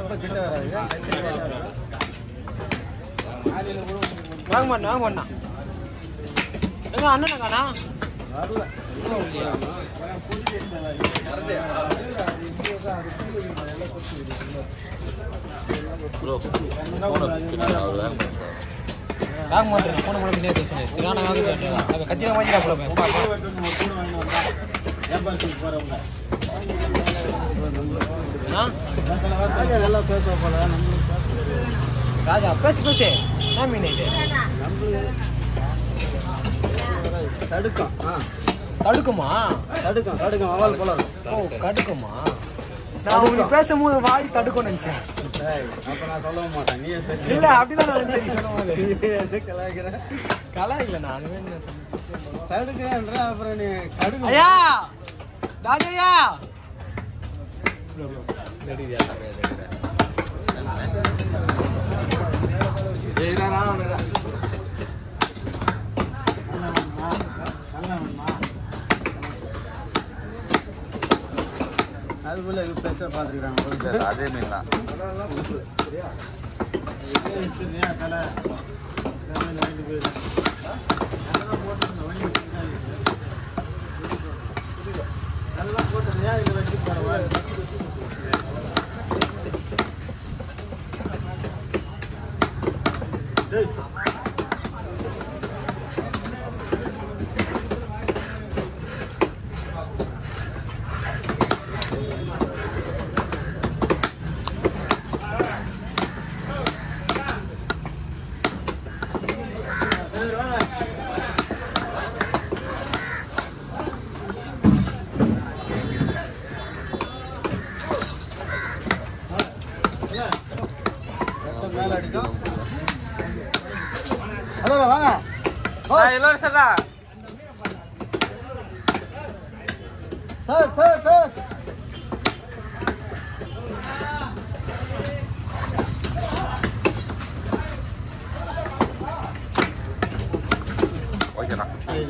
ரொம்ப கிட்ட வராது வாங்க மாட்டேன் வாங்க மாட்டேன் எங்க அண்ணன் காணா வரல இன்னும் இல்லையா வாங்க மாட்டேன் போன முறை பின்னே பேசுனேன் சரியான வாங்க சொல்லிட்டு அதை கத்திர மாதிரி போடுவேன் பாப்பா ஆ? ராஜா நல்லா பேச போல நம்மளுக்கு ராஜா பேசு பேசு என்ன மீன் இது தடுக்கம் ஆ தடுக்குமா தடுக்கம் தடுக்கம் அவள் போல ஓ கடுக்குமா நான் உங்களுக்கு பேசும்போது வாய் தடுக்கும் நினைச்சேன் அப்ப நான் சொல்ல மாட்டேன் நீ பேசு இல்ல அப்படிதான் நான் நினைச்சேன் நீ சொல்லும்போது நீ எது கலாய்க்கிற கலா இல்ல நான் என்ன சொன்னேன் தடுக்கன்ற அப்புறம் நீ கடுகு ஐயா டாடி ஐயா ஏய் நான் நான் வரேன். நல்லா வேணுமா? நல்லா வேணுமா? அது போல இது பெருசா பாத்துக்கிறாங்க அதே மீன் தான் தலை வாங்கிட்டு போயிரு நல்லா போட்டு வண்டி நல்லா போட்டு ஏன் இதை வச்சு பரவாயில்ல டேய் மேல அடிக்கும் ஹலோ வாங்க ஓ, இளவரசரா சார் சார் சார் ஓகேண்ணா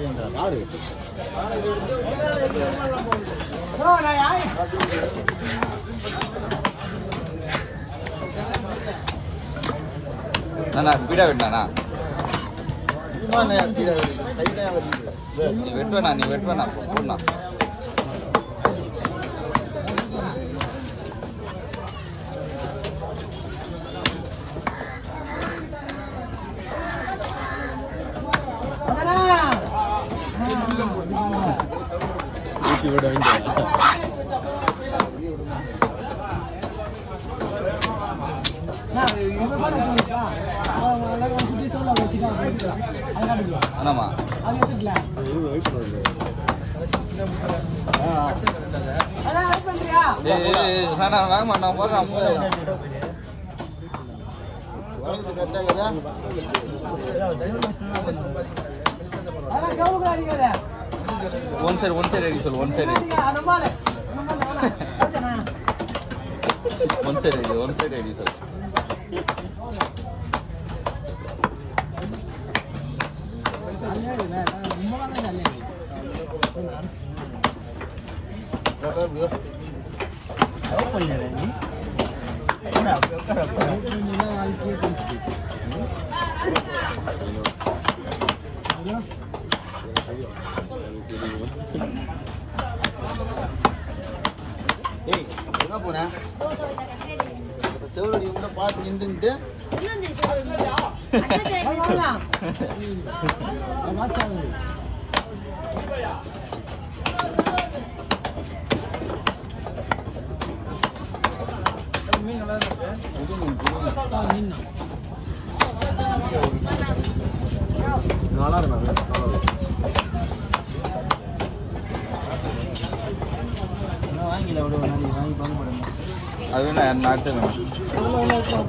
அண்ணா ஸ்பீடாக விட்டாண்ணா நீ வெட்டுவேண்ணா நீ வெட்டுவேண்ணா போடணா ஆனாமா ஏய் ஏய், ஏய், வேணாம் வாங்க மாட்டான் போடுறான் போடுறான் ஒன் சைடு ஒன் சைடு அடி சொல்லு ஒன் சைடு ஒன் சைடு அடி ஒன் சைடு அடி சொல்லு ஏய் எங்க போன தேவடி கூட பார்த்து நின்றுட்டு நல்லா இருக்கும் வாங்கில விட வாங்கி வாங்கி பார்க்க மாட்டேன் அது வேணா நான் எடுத்துக்கணும்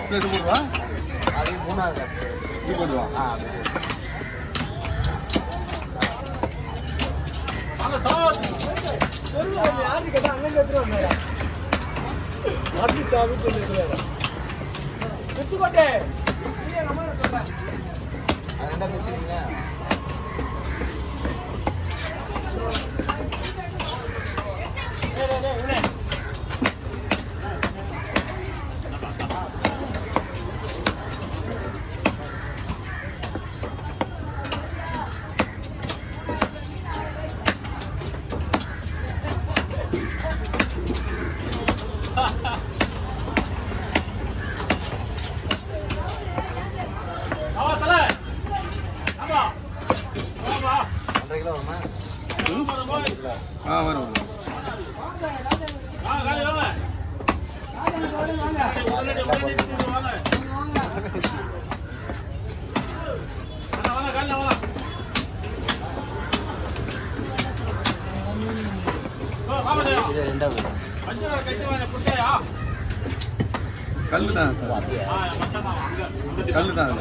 ப்ளஸ் போடுவா அது மூணாவது இது போடுவா ஆ யாரு கேட்டா அங்க எடுத்துட்டு வந்தாரா அது சாவி கொண்டு சுத்துக்கோட்டை அது என்ன பேசுறீங்க ஒன்றரை கிலோ வருமா ஆ வரும் இது ரெண்டாவது கல்லு தான் சார் கல்லு தான்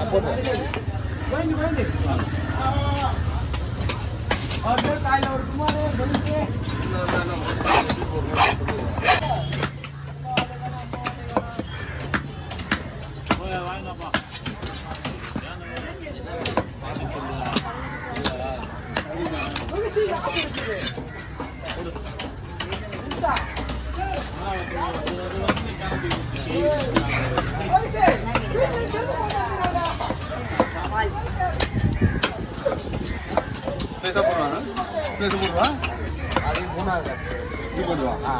ப்ளஸ் போடுவா ப்ளஸ் போடுவா அது மூணாவது இது போடுவா ஆ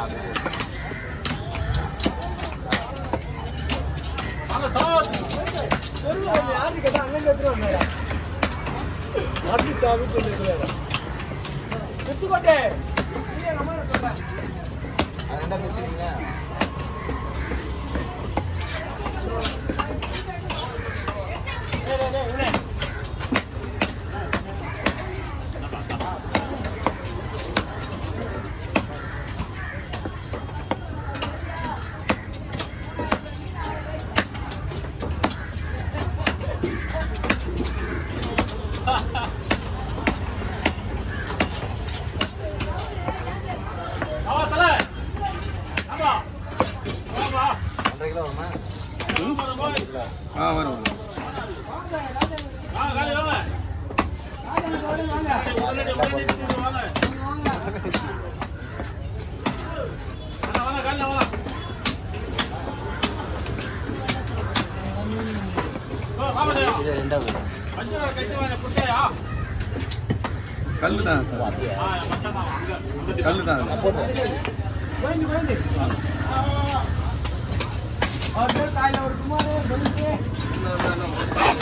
யாரு கேட்டா அங்க எடுத்துட்டு வந்தாரா அது சாவி கொண்டு சுத்துக்கோட்டை அது என்ன பேசுறீங்க ஒன்றரை கிலோ வருமா ஆ வரும் இது ரெண்டாவது கல்லு தான் சார் கல்லு தான் और फिर कायला और तुम्हारे बंदे